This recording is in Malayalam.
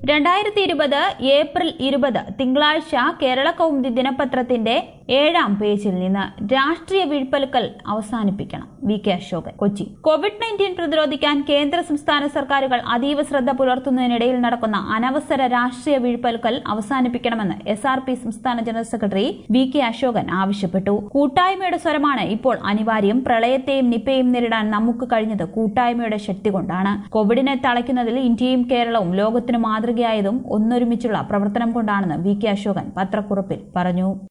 രണ്ടായിരത്തി ഇരുപത് ഏപ്രിൽ ഇരുപത് തിങ്കളാഴ്ച കേരള കൗമുദി ദിനപത്രത്തിന്റെ ഏഴാം പേജിൽ നിന്ന് രാഷ്ട്രീയ വീഴ്പ്പലുക്കൽ അവസാനിപ്പിക്കണം V K Ashokan Kochi Covid nineteen പ്രതിരോധിക്കാൻ കേന്ദ്ര സംസ്ഥാന സർക്കാരുകൾ അതീവ ശ്രദ്ധ പുലർത്തുന്നതിനിടയിൽ നടക്കുന്ന അനവസര രാഷ്ട്രീയ വീഴ്പ്പലുക്കൽ അവസാനിപ്പിക്കണമെന്ന് എസ് ആർ പി സംസ്ഥാന general secretary V K Ashokan ആവശ്യപ്പെട്ടു കൂട്ടായ്മയുടെ സ്വരമാണ് ഇപ്പോൾ അനിവാര്യം പ്രളയത്തെയും നിപ്പയും നേരിടാൻ നമുക്ക് കഴിഞ്ഞത് കൂട്ടായ്മയുടെ ശക്തി കൊണ്ടാണ് കോവിഡിനെ തളയ്ക്കുന്നതിൽ ഇന്ത്യയും കേരളവും ലോകത്തിന് മാതൃകയായതും ഒന്നൊരുമിച്ചുള്ള പ്രവർത്തനം കൊണ്ടാണെന്ന് വി കെ അശോകൻ പത്രക്കുറിപ്പിൽ പറഞ്ഞു